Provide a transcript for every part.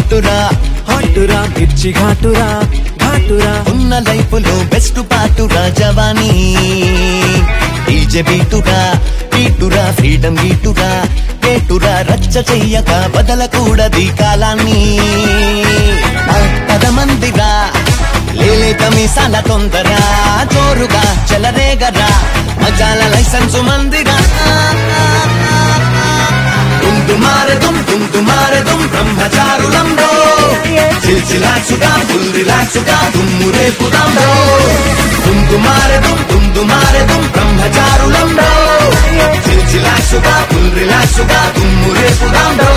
హాటురా హాటురా మిర్చి ఘాటురా ఘాటురా ఉన్న లైఫ్ లో బెస్ట్ పాటురా జవానీ డీజే బీటురా బీటురా ఫ్రీడమ్ గీటురా పేటురా రచ్చ చెయ్యక బదలకూడది కాలాన్ని నా పదమందిరా లేలేత మీసాల తొందర జోరుగా చెలరేగరా మజాల లైసెన్సు మందిరా తుంతుమారదుం తుంతుమారదుం బ్రహ్మచారులంలో సిల్సిలాసుగా ఫుల్ రిలాక్సుగా దుమ్ము రేపుదాంలో తుంతుమారదుం తుంతుమారదుం బ్రహ్మచారులంలో సిల్సిలాసుగా ఫుల్ రిలాక్సుగా దుమ్ము రేపుదాంలో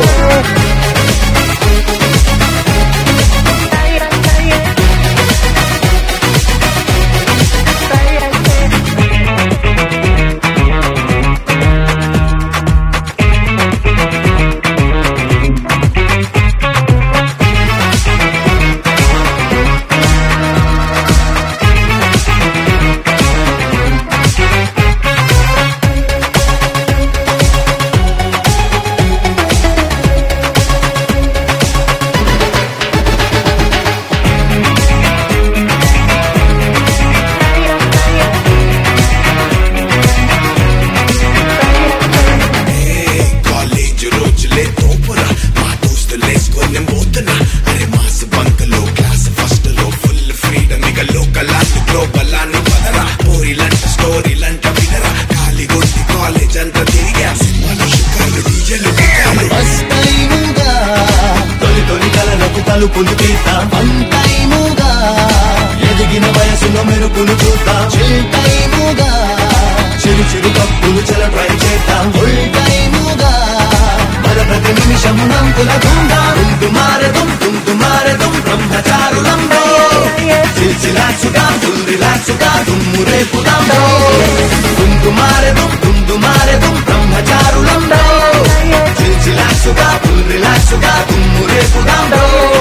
కాలేజ్ రోజులే తోపురా మా దోస్తులేసుకొని పోతున్నా అరే మాస్ బంకులో క్లాస్ ఫస్ట్ లో ఫుల్ ఫ్రీడమ్ ఇక లోకలాన్ని గ్లోబలాన్ని పదరా పోరిలంట స్టోరీలంట వినరా ఖాళీ కొట్టి కాలేజ్ అంతా తిరిగా సినిమాలు షికార్లు డీజేలు గిటార్లు ఫస్ట్ టైముగా తొలి తొలి కలలకు తలుపులు తీస్తాం వన్ టైముగా ఎదిగిన వయసులో మెరుపులు చూస్తాం చిల్ టైముగా చిరు చిరు కప్పులు చెల ట్రై చేద్దాం ఫుల్ టైముగా మన ప్రతి నిమిషము నంకుల గుండాం తుంతు మారదుం తుంతు మారదుం బ్రహ్మచారులంలో సిల్సిలాక్సుగా ఫుల్ రిలాక్సుగా దుమ్ము రేపుదాంలో తుంతు మారదుం తుంతు మారదుం బ్రహ్మచారులంలో సిల్సిలాక్సుగా ఫుల్ రిలాక్సుగా దుమ్ము రేపుదాంలో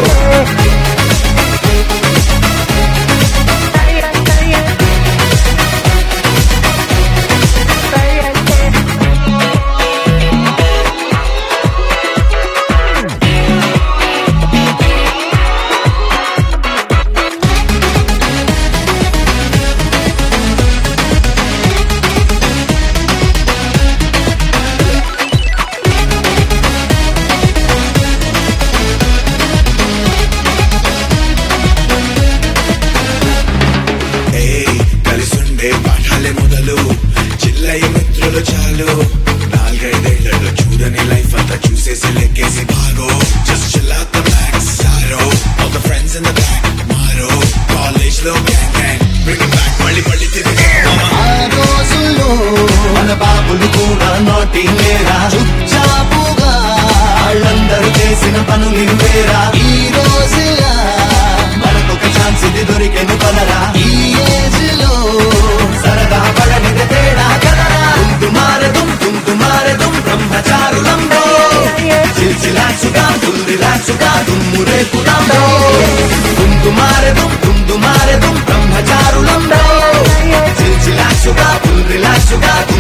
ఏయ్ కలిసుండే పాఠాలే మొదలు చిల్లయ్య మిత్రులు చాలు నాలుగైదేళ్లలో చూడని లైఫ్ అంతా చూసేసి లెక్కేసి బాగో just chill out the back సారో all the friends in the back మారో కాలేజ్ లో gang gang bring it back మళ్ళీ మళ్ళీ తిరిగి ఆ రోజుల్లో మన బాబులు కూడా నోటి లేరా చుచ్చాపుగా వాళ్ళందరూ చేసిన పనులు వేరా ఈ రోజులా మనకొక ఛాన్స్ ఇది దొరికెను కలరా ఈ ఏజ్ లో సరదా పడనిది తేడా కదరా తుంతు మారదుం తుంతు మారదుం బ్రహ్మచారులంలో సిల్సిలాక్సుగా ఫుల్ రిలాక్సుగా దుమ్ము రేపుదాంలో తుంతు మారదుం తుంతు మారదుం బ్రహ్మచారులంలో సిల్సిలాక్సుగా ఫుల్ రిలాక్సుగా